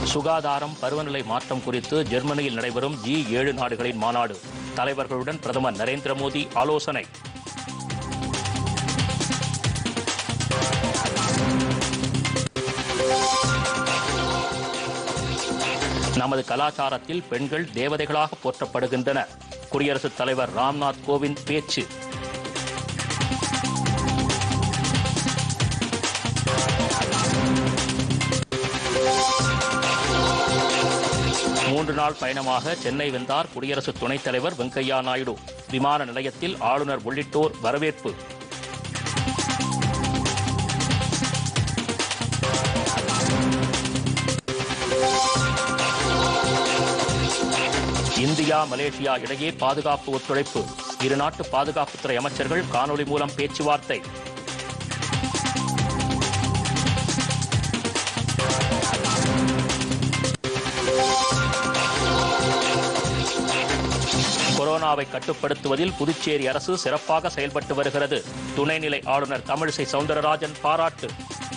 சுகாதாரம் பருவநிலை மாற்றம் குறித்து ஜெர்மனியில் நடைபெறும் ஜி ஏழு நாடுகளின் மாநாடு தலைவர்களுடன் பிரதமர் நரேந்திர மோடி ஆலோசனை நமது கலாச்சாரத்தில் பெண்கள் தேவதைகளாக போற்றப்படுகின்றனர் குடியரசுத் தலைவர் ராம்நாத் கோவிந்த் பேச்சு மூன்று நாள் பயணமாக சென்னை வந்தார் குடியரசு துணைத் தலைவர் வெங்கையா நாயுடு விமான நிலையத்தில் ஆளுநர் உள்ளிட்டோர் வரவேற்பு இந்தியா மலேசியா இடையே பாதுகாப்பு ஒத்துழைப்பு இரு நாட்டு பாதுகாப்புத்துறை அமைச்சர்கள் காணொலி மூலம் பேச்சுவார்த்தை கொரோனாவை கட்டுப்படுத்துவதில் புதுச்சேரி அரசு சிறப்பாக செயல்பட்டு வருகிறது துணைநிலை ஆளுநர் தமிழிசை சவுந்தரராஜன் பாராட்டு